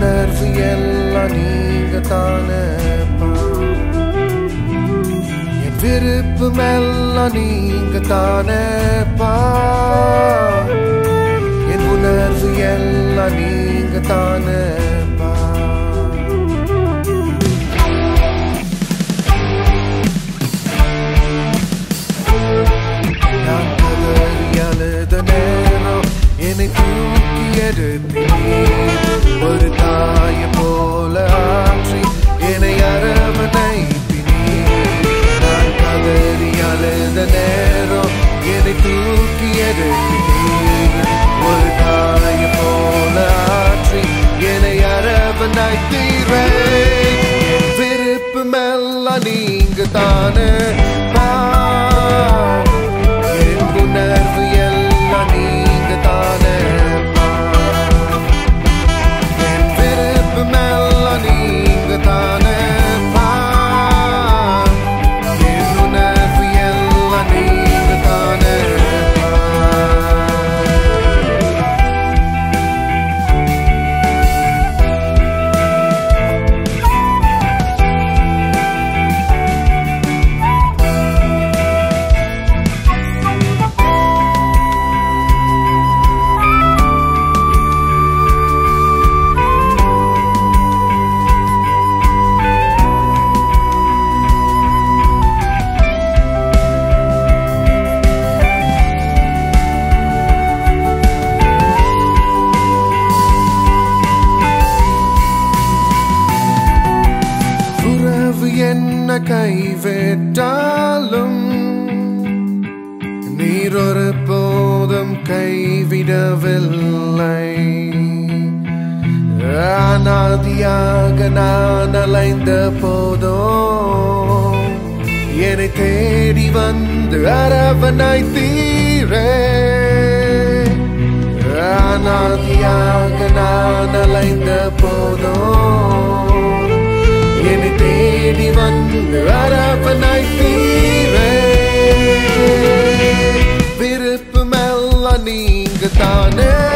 உணர்வு எல்லாம் நீங்க தானேப்பா என் விருப்பம் எல்லாம் நீங்க தானேப்பா என் உணர்வு எல்லாம் நீங்க தானேப்பா நான் கதறி அழுத நேரம் என்னை தூக்கி எடுத்தீர் ஒரு தாய போல ஆற்றி என்னை அரவணைப்பினீர் நான் கதறி அழுத நேரம் என்னை தூக்கி எடுத்தீர் ஒரு தாய போல ஆற்றி என்னை அரவணைத்தீரே என் விருப்பமெல்லாம் நீங்க தானே பா என் உணர்வு எல்லாம் நீங்க தானே என் விருப்பமெல்லாம் நீங்க தானே என் உணர்வு எல்லாம் நீங்க தானே உறவு என்ன கைவிட்டாலும் நீர் ஒரு போதும் கைவிடவில்லை அனாதியாக நான் அலைந்த போதும் என்னை தேடி வந்து அரவணை தீரே அனாதியாக நான் அலைந்த போதும் என்னை தேடி வந்து அரவணை தீரே விருப்பமெல்லாம் நீங்க தானே